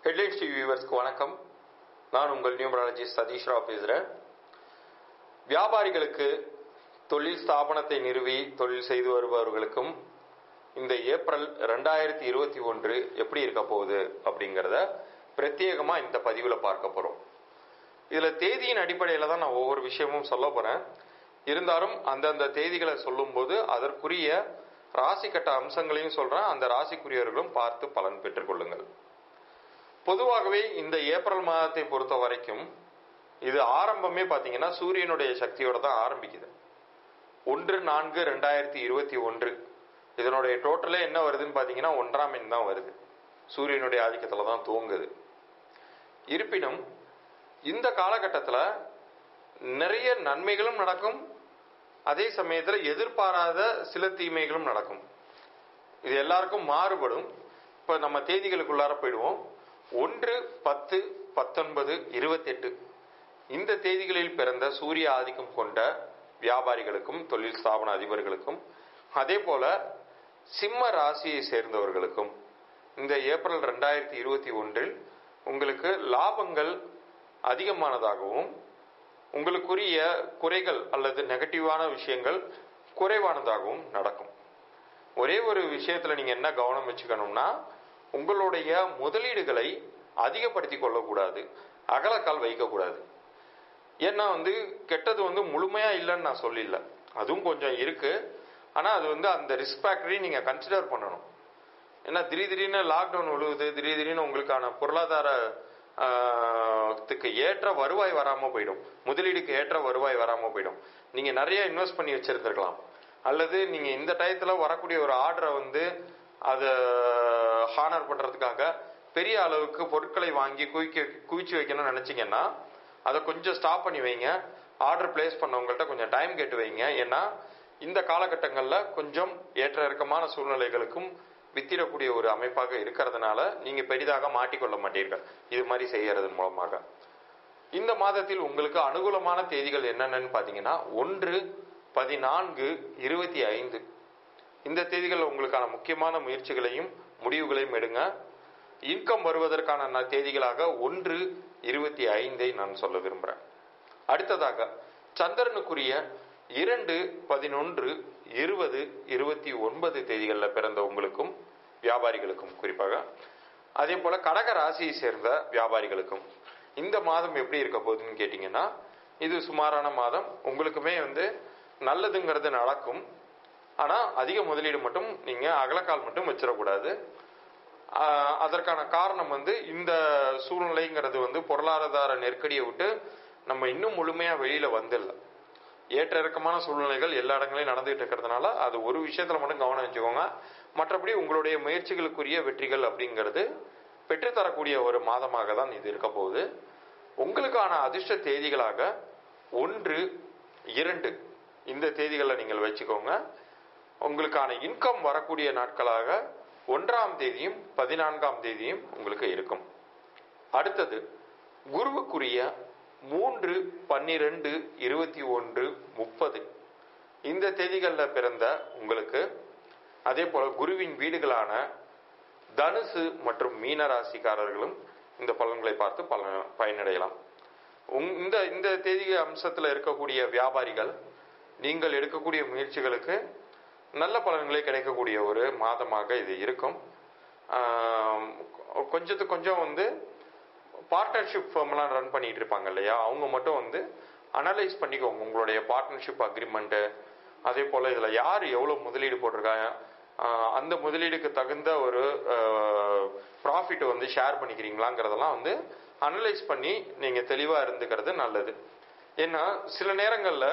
headlines TV வியூவர்ஸ்க்கு வணக்கம் நான் உங்கள் நியூமராலஜிஸ்ட் சதீஷ் ராவ் பேசுகிறேன் வியாபாரிகளுக்கு தொழில் ஸ்தாபனத்தை நிறுவி தொழில் செய்து வருபவர்களுக்கும் இந்த ஏப்ரல் ரெண்டாயிரத்தி இருபத்தி ஒன்று எப்படி இருக்க போகுது அப்படிங்கிறத பிரத்யேகமாக இந்த பதிவில் பார்க்க போகிறோம் இதில் தேதியின் அடிப்படையில் தான் நான் ஒவ்வொரு விஷயமும் சொல்ல போகிறேன் இருந்தாலும் அந்தந்த தேதிகளை சொல்லும்போது அதற்குரிய ராசி கட்ட அம்சங்களையும் சொல்கிறேன் அந்த ராசிக்குரியவர்களும் பார்த்து பலன் பெற்றுக்கொள்ளுங்கள் பொதுவாகவே இந்த ஏப்ரல் மாதத்தை பொறுத்த வரைக்கும் இது ஆரம்பமே பார்த்தீங்கன்னா சூரியனுடைய சக்தியோட தான் ஆரம்பிக்குது ஒன்று நான்கு ரெண்டாயிரத்தி இருபத்தி ஒன்று இதனுடைய டோட்டலே என்ன வருதுன்னு பார்த்தீங்கன்னா ஒன்றாம் எண் தான் வருது சூரியனுடைய ஆதிக்கத்தில் தான் துவங்குது இருப்பினும் இந்த காலகட்டத்தில் நிறைய நன்மைகளும் நடக்கும் அதே சமயத்தில் எதிர்பாராத சில தீமைகளும் நடக்கும் இது எல்லாருக்கும் மாறுபடும் இப்போ நம்ம தேதிகளுக்குள்ளார போயிடுவோம் ஒன்று பத்து பத்தொன்பது இருபத்தெட்டு இந்த தேதிகளில் பிறந்த சூரிய ஆதிக்கம் கொண்ட வியாபாரிகளுக்கும் தொழில் ஸ்தாபன அதிபர்களுக்கும் அதே போல சிம்ம ராசியை சேர்ந்தவர்களுக்கும் இந்த ஏப்ரல் ரெண்டாயிரத்தி இருபத்தி ஒன்றில் உங்களுக்கு லாபங்கள் அதிகமானதாகவும் உங்களுக்குரிய குறைகள் அல்லது நெகட்டிவான விஷயங்கள் குறைவானதாகவும் நடக்கும் ஒரே ஒரு விஷயத்துல நீங்க என்ன கவனம் வச்சுக்கணும்னா உங்களுடைய முதலீடுகளை அதிகப்படுத்தி கொள்ளக்கூடாது அகலக்கால் வைக்கக்கூடாது ஏன்னா வந்து கெட்டது வந்து முழுமையா இல்லைன்னு நான் சொல்லிடல அதுவும் கொஞ்சம் இருக்கு ஆனா அது வந்து அந்த ரிஸ்க் ஃபேக்டரி நீங்க கன்சிடர் பண்ணணும் ஏன்னா திடீர் திடீர்னு லாக்டவுன் விழுவுது திடீர் திடீர்னு உங்களுக்கான பொருளாதார த்துக்கு ஏற்ற வருவாய் வராம போயிடும் முதலீடுக்கு ஏற்ற வருவாய் வராம போயிடும் நீங்க நிறைய இன்வெஸ்ட் பண்ணி வச்சிருந்திருக்கலாம் அல்லது நீங்க இந்த டயத்துல வரக்கூடிய ஒரு ஆர்டரை வந்து அதை ஹானர் பண்றதுக்காக பெரிய அளவுக்கு பொருட்களை வாங்கி குவிக்க குவிச்சு வைக்கணும்னு நினைச்சீங்கன்னா அதை கொஞ்சம் ஸ்டாப் பண்ணி வைங்க ஆர்டர் பிளேஸ் பண்ணவங்கள்ட்ட கொஞ்சம் டைம் கேட்டு வைங்க ஏன்னா இந்த காலகட்டங்களில் கொஞ்சம் ஏற்ற இறக்கமான சூழ்நிலைகளுக்கும் வித்திடக்கூடிய ஒரு அமைப்பாக இருக்கிறதுனால நீங்க பெரிதாக மாட்டிக்கொள்ள மாட்டீர்கள் இது மாதிரி செய்யறதன் மூலமாக இந்த மாதத்தில் உங்களுக்கு அனுகூலமான தேதிகள் என்னென்னு பார்த்தீங்கன்னா ஒன்று பதினான்கு இருபத்தி ஐந்து இந்த தேதிகள் உங்களுக்கான முக்கியமான முயற்சிகளையும் முடிவுகளையும் எடுங்க இன்கம் வருவதற்கான தேதிகளாக ஒன்று இருபத்தி ஐந்தை நான் சொல்ல விரும்புகிறேன் அடுத்ததாக சந்திரனுக்குரிய இரண்டு பதினொன்று இருபது இருபத்தி ஒன்பது தேதிகளில் பிறந்த உங்களுக்கும் வியாபாரிகளுக்கும் குறிப்பாக அதே போல கடக ராசியை சேர்ந்த வியாபாரிகளுக்கும் இந்த மாதம் எப்படி இருக்க போகுதுன்னு கேட்டிங்கன்னா இது சுமாரான மாதம் உங்களுக்குமே வந்து நல்லதுங்கிறது நடக்கும் ஆனால் அதிக முதலீடு மட்டும் நீங்கள் அகலக்கால் மட்டும் வச்சிடக்கூடாது அதற்கான காரணம் வந்து இந்த சூழ்நிலைங்கிறது வந்து பொருளாதார நெருக்கடியை விட்டு நம்ம இன்னும் முழுமையாக வெளியில் வந்துடல ஏற்ற இறக்கமான சூழ்நிலைகள் எல்லா இடங்களையும் நடந்துகிட்டு இருக்கிறதுனால அது ஒரு விஷயத்துல மட்டும் கவனம் வச்சுக்கோங்க மற்றபடி உங்களுடைய முயற்சிகளுக்குரிய வெற்றிகள் அப்படிங்கிறது பெற்றுத்தரக்கூடிய ஒரு மாதமாக தான் இது இருக்க போகுது உங்களுக்கான அதிர்ஷ்ட தேதிகளாக ஒன்று இரண்டு இந்த தேதிகளை நீங்கள் வச்சுக்கோங்க உங்களுக்கான இன்கம் வரக்கூடிய நாட்களாக ஒன்றாம் தேதியும் பதினான்காம் தேதியும் உங்களுக்கு இருக்கும் அடுத்தது குருவுக்குரிய மூன்று பன்னிரெண்டு இருபத்தி ஒன்று முப்பது இந்த தேதிகளில் பிறந்த உங்களுக்கு அதே போல குருவின் வீடுகளான தனுசு மற்றும் மீன ராசிக்காரர்களும் இந்த பலன்களை பார்த்து பலன் பயனடையலாம் இந்த இந்த தேதி அம்சத்தில் இருக்கக்கூடிய வியாபாரிகள் நீங்கள் எடுக்கக்கூடிய முயற்சிகளுக்கு நல்ல பலன்களே கிடைக்கக்கூடிய ஒரு மாதமாக இது இருக்கும் கொஞ்சத்துக்கு கொஞ்சம் வந்து பார்ட்னர்ஷிப் ஃபார்ம்லாம் ரன் பண்ணிட்டு இருப்பாங்க இல்லையா அவங்க மட்டும் வந்து அனலைஸ் பண்ணிக்கோங்க உங்களுடைய பார்ட்னர்ஷிப் அக்ரிமெண்ட்டு அதே போல் இதில் யார் எவ்வளோ முதலீடு போட்டிருக்காங்க அந்த முதலீடுக்கு தகுந்த ஒரு ப்ராஃபிட் வந்து ஷேர் பண்ணிக்கிறீங்களாங்கிறதெல்லாம் வந்து அனலைஸ் பண்ணி நீங்கள் தெளிவாக இருந்துக்கிறது நல்லது ஏன்னா சில நேரங்களில்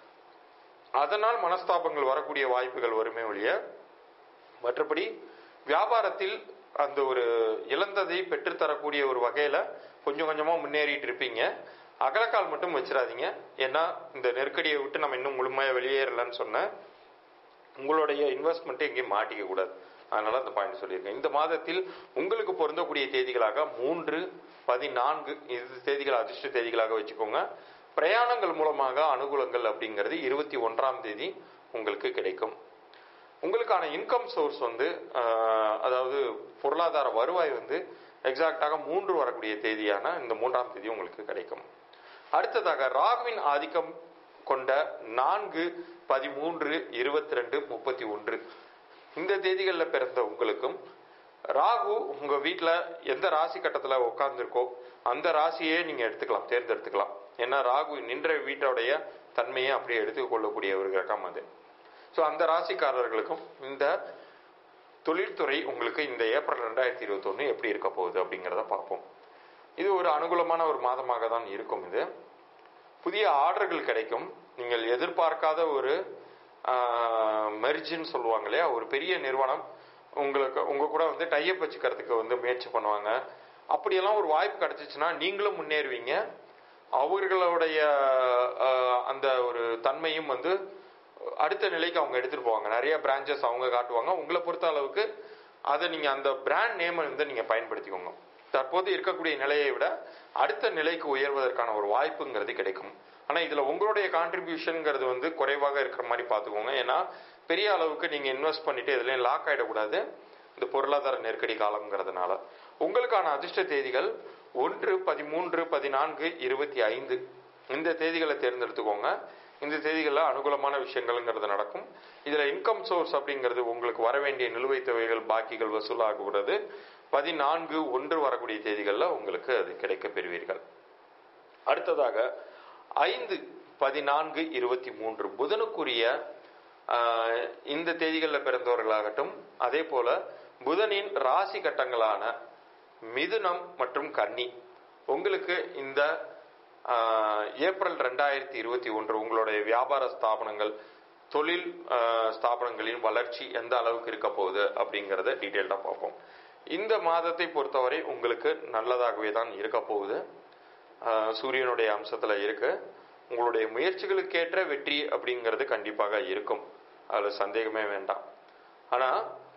அதனால் மனஸ்தாபங்கள் வரக்கூடிய வாய்ப்புகள் வருமே ஒழிய மற்றபடி வியாபாரத்தில் அந்த ஒரு இழந்ததை பெற்றுத்தரக்கூடிய ஒரு வகையில் கொஞ்சம் கொஞ்சமாக முன்னேறிட்டு இருப்பீங்க அகலக்கால் மட்டும் வச்சிடாதீங்க ஏன்னா இந்த நெருக்கடியை விட்டு நம்ம இன்னும் முழுமையாக வெளியேறலன்னு சொன்ன உங்களுடைய இன்வெஸ்ட்மெண்ட்டை எங்கேயும் மாட்டிக்க கூடாது அதனால அந்த பாயிண்ட் சொல்லியிருக்கேன் இந்த மாதத்தில் உங்களுக்கு பொருந்தக்கூடிய தேதிகளாக மூன்று பதினான்கு இது தேதிகள் அதிர்ஷ்ட தேதிகளாக வச்சுக்கோங்க பிரயாணங்கள் மூலமாக அனுகூலங்கள் அப்படிங்கிறது இருபத்தி ஒன்றாம் தேதி உங்களுக்கு கிடைக்கும் உங்களுக்கான இன்கம் சோர்ஸ் வந்து அதாவது பொருளாதார வருவாய் வந்து எக்ஸாக்டாக மூன்று வரக்கூடிய தேதியான இந்த மூன்றாம் தேதி உங்களுக்கு கிடைக்கும் அடுத்ததாக ராகுவின் ஆதிக்கம் கொண்ட நான்கு பதிமூன்று இருபத்தி ரெண்டு முப்பத்தி ஒன்று இந்த தேதிகளில் பிறந்த உங்களுக்கும் ராகு உங்க வீட்டில் எந்த ராசி கட்டத்தில் உட்கார்ந்துருக்கோ அந்த ராசியே நீங்க எடுத்துக்கலாம் தேர்ந்தெடுத்துக்கலாம் ஏன்னா ராகு நின்ற வீட்டோடைய தன்மையை அப்படியே எடுத்துக்கொள்ளக்கூடிய ஒரு கிரகம் அது ஸோ அந்த ராசிக்காரர்களுக்கும் இந்த தொழில்துறை உங்களுக்கு இந்த ஏப்ரல் ரெண்டாயிரத்தி இருபத்தொன்று எப்படி இருக்க போகுது அப்படிங்கிறத பார்ப்போம் இது ஒரு அனுகூலமான ஒரு மாதமாக தான் இருக்கும் இது புதிய ஆர்டர்கள் கிடைக்கும் நீங்கள் எதிர்பார்க்காத ஒரு மெர்ஜின்னு சொல்லுவாங்க இல்லையா ஒரு பெரிய நிறுவனம் உங்களுக்கு உங்க கூட வந்து டைப் வச்சுக்கிறதுக்கு வந்து முயற்சி பண்ணுவாங்க அப்படியெல்லாம் ஒரு வாய்ப்பு கிடைச்சிச்சுன்னா நீங்களும் முன்னேறுவீங்க அவர்களுடைய அந்த ஒரு தன்மையும் வந்து அடுத்த நிலைக்கு அவங்க எடுத்துட்டு போவாங்க நிறைய பிரான்ச்சஸ் அவங்க காட்டுவாங்க உங்களை பொறுத்த அளவுக்கு அதை நீங்க அந்த பிராண்ட் நேமை வந்து நீங்க பயன்படுத்திக்கோங்க தற்போது இருக்கக்கூடிய நிலையை விட அடுத்த நிலைக்கு உயர்வதற்கான ஒரு வாய்ப்புங்கிறது கிடைக்கும் ஆனா இதுல உங்களுடைய கான்ட்ரிபியூஷன்ங்கிறது வந்து குறைவாக இருக்கிற மாதிரி பாத்துக்கோங்க ஏன்னா பெரிய அளவுக்கு நீங்க இன்வெஸ்ட் பண்ணிட்டு இதுலயும் லாக் ஆயிடக்கூடாது இந்த பொருளாதார நெருக்கடி காலம்ங்கிறதுனால உங்களுக்கான அதிர்ஷ்ட தேதிகள் ஒன்று பதிமூன்று பதினான்கு இருபத்தி ஐந்து இந்த தேதிகளை தேர்ந்தெடுத்துக்கோங்க இந்த தேதிகளில் அனுகூலமான விஷயங்கள்ங்கிறது நடக்கும் இதுல இன்கம் சோர்ஸ் அப்படிங்கிறது உங்களுக்கு வர வேண்டிய நிலுவைத் தொகைகள் பாக்கிகள் வசூலாகிறது பதினான்கு ஒன்று வரக்கூடிய தேதிகளில் உங்களுக்கு அது கிடைக்க பெறுவீர்கள் அடுத்ததாக ஐந்து பதினான்கு இருபத்தி மூன்று புதனுக்குரிய இந்த தேதிகளில் பிறந்தவர்களாகட்டும் அதே போல புதனின் ராசி கட்டங்களான மிதுனம் மற்றும் கன்னி உங்களுக்கு இந்த ஏப்ரல் ரெண்டாயிரத்தி இருபத்தி ஒன்று உங்களுடைய வியாபார ஸ்தாபனங்கள் தொழில் ஸ்தாபனங்களின் வளர்ச்சி எந்த அளவுக்கு இருக்க போகுது அப்படிங்கிறத டீட்டெயில்டாக பார்ப்போம் இந்த மாதத்தை பொறுத்தவரை உங்களுக்கு நல்லதாகவே தான் இருக்க போகுது சூரியனுடைய அம்சத்தில் இருக்கு உங்களுடைய முயற்சிகளுக்கேற்ற வெற்றி அப்படிங்கிறது கண்டிப்பாக இருக்கும் அதில் சந்தேகமே வேண்டாம் ஆனால்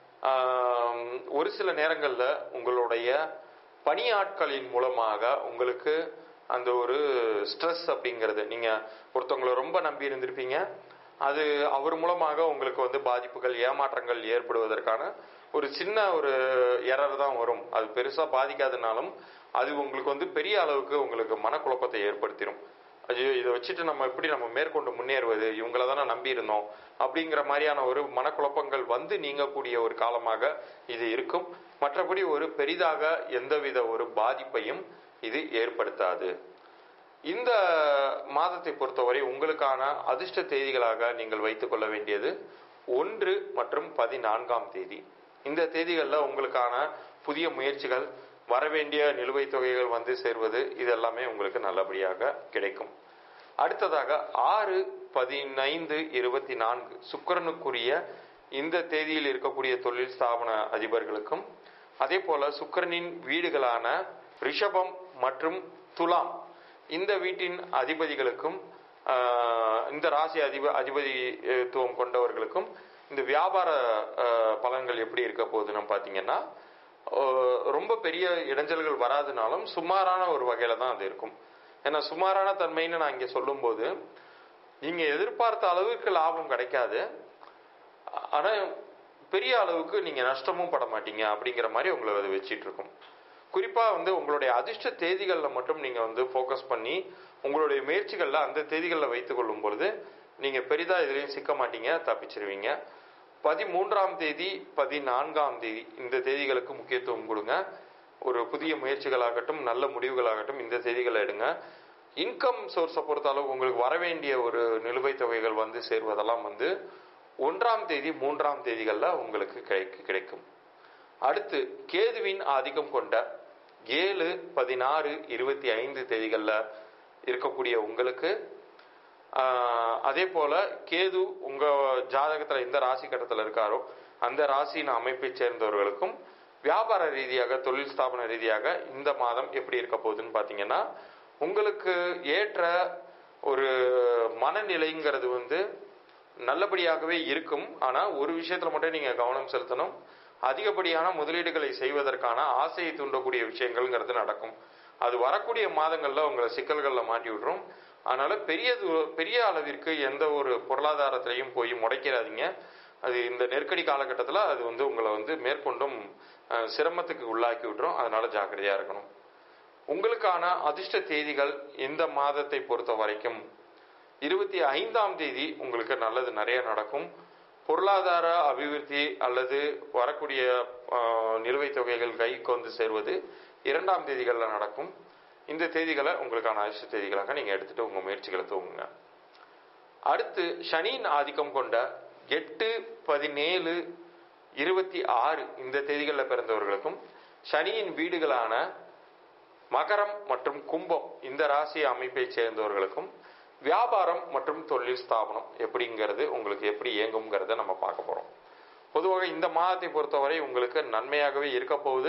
ஒரு சில நேரங்களில் உங்களுடைய பணியாட்களின் மூலமாக உங்களுக்கு அந்த ஒரு ஸ்ட்ரெஸ் அப்படிங்கிறது நீங்கள் ஒருத்தவங்களை ரொம்ப நம்பி இருந்திருப்பீங்க அது அவர் மூலமாக உங்களுக்கு வந்து பாதிப்புகள் ஏமாற்றங்கள் ஏற்படுவதற்கான ஒரு சின்ன ஒரு எரர் தான் வரும் அது பெருசாக பாதிக்காதனாலும் அது உங்களுக்கு வந்து பெரிய அளவுக்கு உங்களுக்கு மனக்குழப்பத்தை ஏற்படுத்திடும் ஐயோ இதை வச்சுட்டு நம்ம எப்படி நம்ம மேற்கொண்டு முன்னேறுவது இவங்கள தானே நம்பி இருந்தோம் அப்படிங்கிற மாதிரியான ஒரு மனக்குழப்பங்கள் வந்து நீங்கக்கூடிய ஒரு காலமாக இது இருக்கும் மற்றபடி ஒரு பெரிதாக எந்தவித ஒரு பாதிப்பையும் இது ஏற்படுத்தாது இந்த மாதத்தை பொறுத்தவரை உங்களுக்கான அதிர்ஷ்ட தேதிகளாக நீங்கள் வைத்துக் கொள்ள வேண்டியது ஒன்று மற்றும் பதினான்காம் தேதி இந்த தேதிகளில் உங்களுக்கான புதிய முயற்சிகள் வரவேண்டிய நிலுவைத் தொகைகள் வந்து சேர்வது இதெல்லாமே உங்களுக்கு நல்லபடியாக கிடைக்கும் அடுத்ததாக ஆறு பதினைந்து இருபத்தி நான்கு சுக்கரனுக்குரிய இந்த தேதியில் இருக்கக்கூடிய தொழில் ஸ்தாபன அதிபர்களுக்கும் அதே போல சுக்கரனின் வீடுகளான ரிஷபம் மற்றும் துலாம் இந்த வீட்டின் அதிபதிகளுக்கும் இந்த ராசி அதிப அதிபதித்துவம் கொண்டவர்களுக்கும் இந்த வியாபார பலன்கள் எப்படி இருக்க போகுதுன்னு பார்த்தீங்கன்னா ரொம்ப பெரிய இடைஞ்சல்கள் வராதுனாலும் சுமாரான ஒரு வகையில தான் அது இருக்கும் ஏன்னா சுமாரான தன்மைன்னு நான் இங்கே சொல்லும்போது நீங்க எதிர்பார்த்த அளவுக்கு லாபம் கிடைக்காது ஆனா பெரிய அளவுக்கு நீங்க நஷ்டமும் பட மாட்டீங்க அப்படிங்கிற மாதிரி உங்களை அது வச்சிட்டு இருக்கும் குறிப்பா வந்து உங்களுடைய அதிர்ஷ்ட தேதிகளில் மட்டும் நீங்க வந்து ஃபோக்கஸ் பண்ணி உங்களுடைய முயற்சிகளில் அந்த தேதிகளில் வைத்துக் கொள்ளும் பொழுது நீங்க பெரிதா இதுலையும் சிக்க மாட்டீங்க தப்பிச்சிருவீங்க பதிமூன்றாம் தேதி பதினான்காம் தேதி இந்த தேதிகளுக்கு முக்கியத்துவம் கொடுங்க ஒரு புதிய முயற்சிகளாகட்டும் நல்ல முடிவுகளாகட்டும் இந்த தேதிகளை எடுங்க இன்கம் சோர்ஸை பொறுத்த அளவு உங்களுக்கு வர வேண்டிய ஒரு நிலுவைத் தொகைகள் வந்து சேர்வதெல்லாம் வந்து ஒன்றாம் தேதி மூன்றாம் தேதிகளில் உங்களுக்கு கிடைக்கும் அடுத்து கேதுவின் ஆதிக்கம் கொண்ட ஏழு பதினாறு இருபத்தி ஐந்து தேதிகளில் இருக்கக்கூடிய உங்களுக்கு அதே போல கேது உங்க ஜாதகத்துல எந்த ராசி கட்டத்தில் இருக்காரோ அந்த ராசியின் அமைப்பை சேர்ந்தவர்களுக்கும் வியாபார ரீதியாக தொழில் ஸ்தாபன ரீதியாக இந்த மாதம் எப்படி இருக்க போகுதுன்னு பாத்தீங்கன்னா உங்களுக்கு ஏற்ற ஒரு மனநிலைங்கிறது வந்து நல்லபடியாகவே இருக்கும் ஆனா ஒரு விஷயத்துல மட்டும் நீங்க கவனம் செலுத்தணும் அதிகப்படியான முதலீடுகளை செய்வதற்கான ஆசையை தூண்டக்கூடிய விஷயங்கள்ங்கிறது நடக்கும் அது வரக்கூடிய மாதங்கள்ல உங்களை சிக்கல்கள்ல மாட்டி விட்டுரும் அதனால பெரிய பெரிய அளவிற்கு எந்த ஒரு பொருளாதாரத்திலையும் போய் முடைக்கிறாதீங்க அது இந்த நெருக்கடி காலகட்டத்தில் அது வந்து உங்களை வந்து மேற்கொண்டும் அஹ், சிரமத்துக்கு உள்ளாக்கி விட்டுரும் அதனால ஜாக்கிரதையா இருக்கணும் உங்களுக்கான அதிர்ஷ்ட தேதிகள் இந்த மாதத்தை பொறுத்த வரைக்கும் இருபத்தி ஐந்தாம் தேதி உங்களுக்கு நல்லது நிறைய நடக்கும் பொருளாதார அபிவிருத்தி அல்லது வரக்கூடிய ஆஹ், நிலுவைத் தொகைகள் கைக்கு வந்து சேர்வது இரண்டாம் தேதிகளில் நடக்கும் இந்த தேதிகளை உங்களுக்கான அதிர்ஷ்ட தேதிகளாக நீங்க எடுத்துட்டு உங்க முயற்சிகளை துவங்குங்க அடுத்து சனியின் ஆதிக்கம் கொண்ட எட்டு பதினேழு இருபத்தி ஆறு இந்த தேதிகளில் பிறந்தவர்களுக்கும் சனியின் வீடுகளான மகரம் மற்றும் கும்பம் இந்த ராசி அமைப்பை சேர்ந்தவர்களுக்கும் வியாபாரம் மற்றும் தொழில் ஸ்தாபனம் எப்படிங்கிறது உங்களுக்கு எப்படி இயங்குங்கிறத நம்ம பார்க்க போறோம் பொதுவாக இந்த மாதத்தை பொறுத்தவரை உங்களுக்கு நன்மையாகவே இருக்க போகுது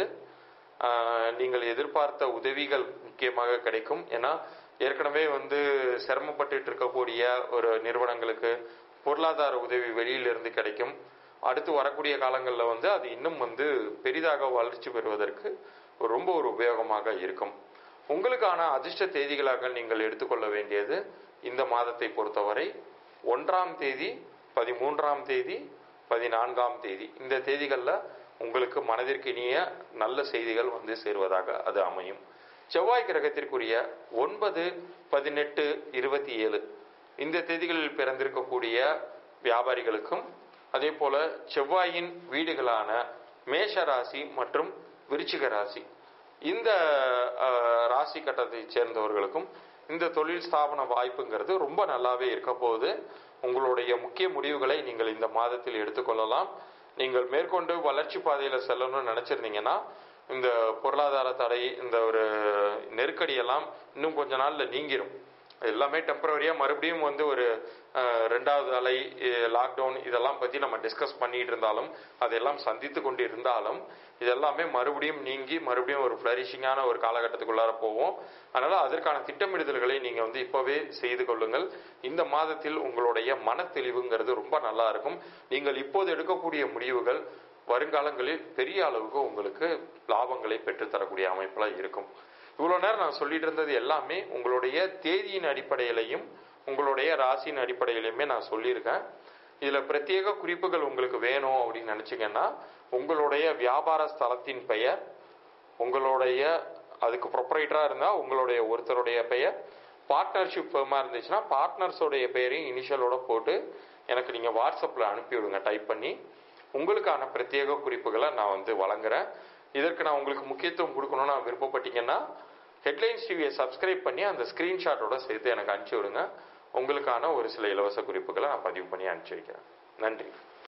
ஆஹ், நீங்கள் எதிர்பார்த்த உதவிகள் முக்கியமாக கிடைக்கும் ஏன்னா ஏற்கனவே வந்து சிரமப்பட்டுட்டு இருக்கக்கூடிய ஒரு நிறுவனங்களுக்கு பொருளாதார உதவி வெளியிலிருந்து கிடைக்கும் அடுத்து வரக்கூடிய காலங்களில் வந்து அது இன்னும் வந்து பெரிதாக வளர்ச்சி பெறுவதற்கு ரொம்ப ஒரு உபயோகமாக இருக்கும் உங்களுக்கான அதிர்ஷ்ட தேதிகளாக நீங்கள் எடுத்துக்கொள்ள வேண்டியது இந்த மாதத்தை பொறுத்தவரை ஒன்றாம் தேதி பதிமூன்றாம் தேதி பதினான்காம் தேதி இந்த தேதிகளில் உங்களுக்கு மனதிற்கு இனிய நல்ல செய்திகள் வந்து சேருவதாக அது அமையும் செவ்வாய் கிரகத்திற்குரிய ஒன்பது பதினெட்டு இருபத்தி ஏழு இந்த தேதிகளில் பிறந்திருக்கக்கூடிய வியாபாரிகளுக்கும் அதே போல செவ்வாயின் வீடுகளான மேஷ ராசி மற்றும் விருச்சிக ராசி இந்த அஹ், ராசி கட்டத்தை சேர்ந்தவர்களுக்கும் இந்த தொழில் ஸ்தாபன வாய்ப்புங்கிறது ரொம்ப நல்லாவே இருக்க போகுது உங்களுடைய முக்கிய முடிவுகளை நீங்கள் இந்த மாதத்தில் எடுத்துக்கொள்ளலாம் நீங்கள் மேற்கொண்டு வளர்ச்சி பாதையில செல்லணும்னு நினைச்சிருந்தீங்கன்னா இந்த பொருளாதார தடை இந்த ஒரு நெருக்கடி எல்லாம் இன்னும் கொஞ்ச நாள்ல நீங்கிரும் எல்லாமே டெம்பரவரியா மறுபடியும் வந்து ஒரு அஹ், ரெண்டாவது அலை லாக்டவுன் இதெல்லாம் பத்தி நம்ம டிஸ்கஸ் பண்ணிட்டு இருந்தாலும் அதெல்லாம் சந்தித்து கொண்டு இருந்தாலும் இதெல்லாமே மறுபடியும் நீங்கி மறுபடியும் ஒரு ஃபிளரிஷிங்கான ஒரு காலகட்டத்துக்குள்ளார போவோம் அதனால அதற்கான திட்டமிடுதல்களை நீங்க வந்து இப்பவே செய்து கொள்ளுங்கள் இந்த மாதத்தில் உங்களுடைய மன தெளிவுங்கிறது ரொம்ப நல்லா இருக்கும் நீங்கள் இப்போது எடுக்கக்கூடிய முடிவுகள் வருங்காலங்களில் பெரிய அளவுக்கு உங்களுக்கு லாபங்களை பெற்றுத்தரக்கூடிய அமைப்புல இருக்கும் இவ்வளவு நேரம் நான் சொல்லிட்டு இருந்தது எல்லாமே உங்களுடைய தேதியின் அடிப்படையிலையும் உங்களுடைய ராசியின் அடிப்படையிலையுமே நான் சொல்லியிருக்கேன் இதுல பிரத்யேக குறிப்புகள் உங்களுக்கு வேணும் அப்படின்னு நினைச்சீங்கன்னா உங்களுடைய வியாபார ஸ்தலத்தின் பெயர் உங்களுடைய அதுக்கு ப்ரொப்பரைட்டரா இருந்தா உங்களுடைய ஒருத்தருடைய பெயர் பார்ட்னர்ஷிப் ஃபேமா இருந்துச்சுன்னா பார்ட்னர்ஸோடைய பெயரையும் இனிஷியலோட போட்டு எனக்கு நீங்க வாட்ஸ்அப்ல அனுப்பி விடுங்க டைப் பண்ணி உங்களுக்கான பிரத்யேக குறிப்புகளை நான் வந்து வழங்குறேன் இதற்கு நான் உங்களுக்கு முக்கியத்துவம் கொடுக்கணும்னு நான் விருப்பப்பட்டீங்கன்னா ஹெட்லைன்ஸ் டிவியை சப்ஸ்கிரைப் பண்ணி அந்த ஸ்கிரீன்ஷாட்டோட சேர்த்து எனக்கு அனுப்பிச்சி விடுங்க உங்களுக்கான ஒரு சில இலவச குறிப்புகளை நான் பதிவு பண்ணி அனுப்பிச்சி வைக்கிறேன் நன்றி